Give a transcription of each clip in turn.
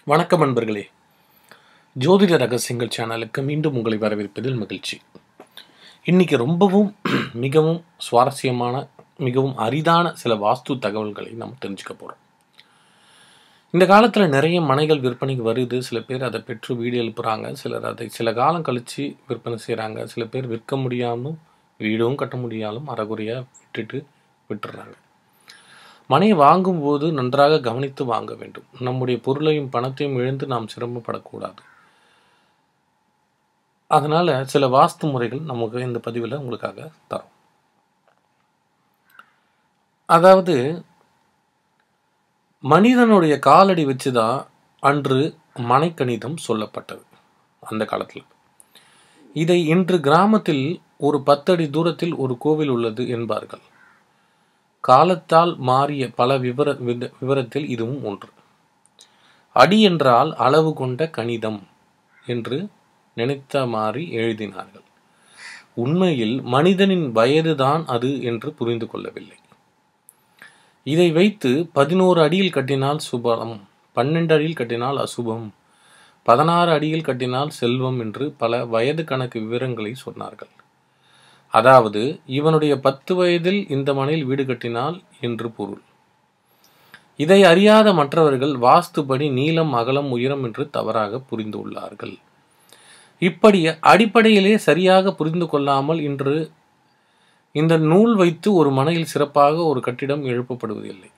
வணக்கம் அன்பர்களே ஜோதிட ரகசியங்கள் சேனலுக்கு மீண்டும் உங்களை வரவேற்பதில் மகிழ்ச்சி இன்னைக்கு ரொம்பவும் மிகவும் சுவாரஸ்யமான மிகவும் அரிதான சில வாஸ்து தகவல்களை நாம் தெரிஞ்சுக்க போகிறோம் இந்த காலத்தில் நிறைய மனைகள் விற்பனைக்கு வருது சில பேர் அதை பெற்று வீடு எழுப்புறாங்க சிலர் அதை சில காலம் கழித்து விற்பனை செய்கிறாங்க சில பேர் விற்க முடியாமலும் வீடும் கட்ட முடியாமலும் அறகுறையாக விட்டுட்டு விட்டுறாங்க மனையை வாங்கும்போது நன்றாக கவனித்து வாங்க வேண்டும் நம்முடைய பொருளையும் பணத்தையும் இழந்து நாம் சிரமப்படக்கூடாது அதனால சில வாஸ்து முறைகள் நமக்கு இந்த பதிவில் உங்களுக்காக தரோம் அதாவது மனிதனுடைய காலடி வச்சு தான் அன்று மனைக்கணிதம் சொல்லப்பட்டது அந்த காலத்தில் இதை இன்று கிராமத்தில் ஒரு பத்தடி தூரத்தில் ஒரு கோவில் உள்ளது என்பார்கள் காலத்தால் மாறிய பல விவர வித- விவரத்தில் இதுவும் ஒன்று அடி என்றால் அளவு கொண்ட கணிதம் என்று நினைத்த மாதிரி எழுதினார்கள் உண்மையில் மனிதனின் வயதுதான் அது என்று புரிந்து கொள்ளவில்லை இதை வைத்து பதினோரு அடியில் கட்டினால் சுபம் பன்னெண்டு அடியில் கட்டினால் அசுபம் பதினாறு அடியில் கட்டினால் செல்வம் என்று பல வயது கணக்கு விவரங்களை சொன்னார்கள் அதாவது இவனுடைய பத்து வயதில் இந்த மனையில் வீடு கட்டினால் என்று பொருள் இதை அறியாத மற்றவர்கள் வாஸ்துபடி நீளம் அகலம் உயரம் என்று தவறாக புரிந்துள்ளார்கள் இப்படி அடிப்படையிலே சரியாக புரிந்து கொள்ளாமல் இன்று இந்த நூல் வைத்து ஒரு மனையில் சிறப்பாக ஒரு கட்டிடம் எழுப்பப்படுவதில்லை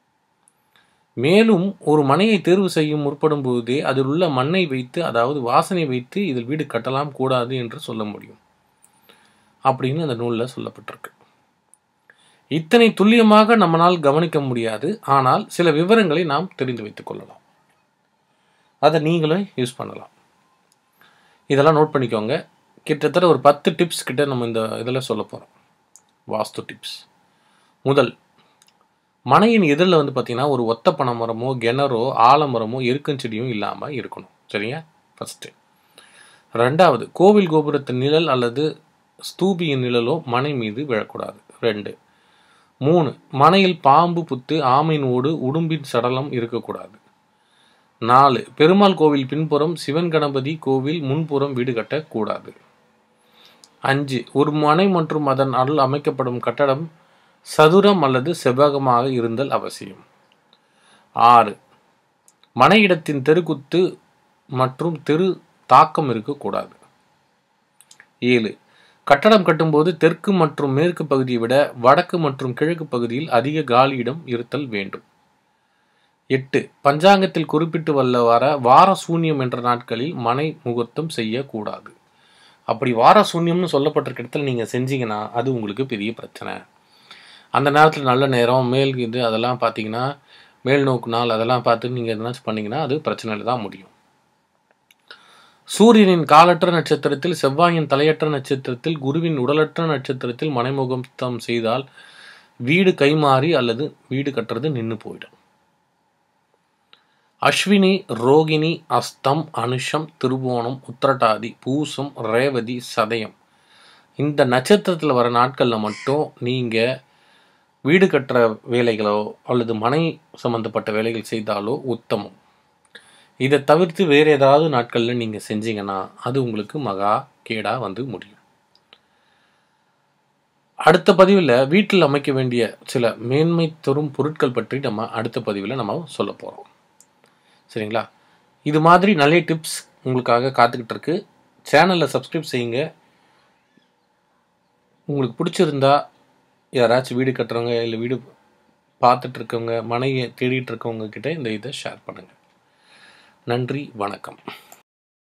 மேலும் ஒரு மனையை தேர்வு செய்யும் முற்படும் போதே அதில் உள்ள மண்ணை வைத்து அதாவது வாசனை வைத்து இதில் வீடு கட்டலாம் கூடாது என்று சொல்ல முடியும் அப்படின்னு அந்த நூலில் சொல்லப்பட்டிருக்கு இத்தனை துல்லியமாக நம்மளால் கவனிக்க முடியாது ஆனால் சில விவரங்களை நாம் தெரிந்து வைத்துக் கொள்ளலாம் அதை நீங்களே யூஸ் பண்ணலாம் இதெல்லாம் நோட் பண்ணிக்கோங்க கிட்டத்தட்ட ஒரு பத்து டிப்ஸ் கிட்ட நம்ம இந்த இதில் சொல்ல போகிறோம் வாஸ்து டிப்ஸ் முதல் மனையின் எதிரில் வந்து பார்த்தீங்கன்னா ஒரு ஒத்த பனை மரமோ கிணறோ ஆலமரமோ எருக்கஞ்செடியும் இல்லாமல் இருக்கணும் சரியா ஃபஸ்ட்டு ரெண்டாவது கோவில் கோபுரத்தின் நிழல் அல்லது ஸ்தூபியின் நிழலோ மனை மீது விழக்கூடாது ரெண்டு மூணு மனையில் பாம்பு புத்து ஆமையின் ஓடு உடும்பின் சடலம் இருக்கக்கூடாது நாலு பெருமாள் கோவில் பின்புறம் சிவன் கணபதி கோவில் முன்புறம் வீடு கட்டக்கூடாது அஞ்சு ஒரு மனை மற்றும் அதன் அருள் அமைக்கப்படும் கட்டடம் சதுரம் அல்லது செவ்வகமாக இருந்தல் அவசியம் ஆறு மனையிடத்தின் தெருக்குத்து மற்றும் தெரு தாக்கம் இருக்கக்கூடாது ஏழு கட்டடம் கட்டும்போது தெற்கு மற்றும் மேற்கு பகுதியை விட வடக்கு மற்றும் கிழக்கு பகுதியில் அதிக காலி இடம் இருத்தல் வேண்டும் எட்டு பஞ்சாங்கத்தில் குறிப்பிட்டு வல்லவாற வார சூன்யம் என்ற நாட்களில் மனை முகூர்த்தம் செய்யக்கூடாது அப்படி வார சூன்யம்னு சொல்லப்பட்டிருக்க இடத்துல நீங்கள் செஞ்சீங்கன்னா அது உங்களுக்கு பெரிய பிரச்சனை அந்த நேரத்தில் நல்ல நேரம் மேல் இது அதெல்லாம் பார்த்தீங்கன்னா மேல் நோக்கு நாள் அதெல்லாம் பார்த்து நீங்கள் எதனாச்சும் பண்ணீங்கன்னா அது பிரச்சனையில் தான் முடியும் சூரியனின் காலற்ற நட்சத்திரத்தில் செவ்வாயின் தலையற்ற நட்சத்திரத்தில் குருவின் உடலற்ற நட்சத்திரத்தில் மனைமுகத்தம் செய்தால் வீடு கைமாறி அல்லது வீடு கட்டுறது நின்று போயிடும் அஸ்வினி ரோகிணி அஸ்தம் அனுஷம் திருவோணம் உத்திரட்டாதி பூசம் ரேவதி சதயம் இந்த நட்சத்திரத்தில் வர நாட்களில் மட்டும் நீங்கள் வீடு கட்டுற வேலைகளோ அல்லது மனை சம்பந்தப்பட்ட வேலைகள் செய்தாலோ உத்தமம் இதை தவிர்த்து வேறு ஏதாவது நாட்களில் நீங்கள் செஞ்சீங்கன்னா அது உங்களுக்கு மகா கேடாக வந்து முடியும் அடுத்த பதிவில் வீட்டில் அமைக்க வேண்டிய சில மேன்மை தரும் பொருட்கள் பற்றி நம்ம அடுத்த பதிவில் நம்ம சொல்ல போகிறோம் சரிங்களா இது மாதிரி நிறைய டிப்ஸ் உங்களுக்காக காத்துக்கிட்டு இருக்கு சேனலில் சப்ஸ்கிரைப் செய்யுங்க உங்களுக்கு பிடிச்சிருந்தா யாராச்சும் வீடு கட்டுறவங்க இல்லை வீடு பார்த்துட்டு இருக்கவங்க மனையை தேடிட்டு இருக்கவங்க கிட்ட இந்த இதை ஷேர் பண்ணுங்கள் நன்றி வணக்கம்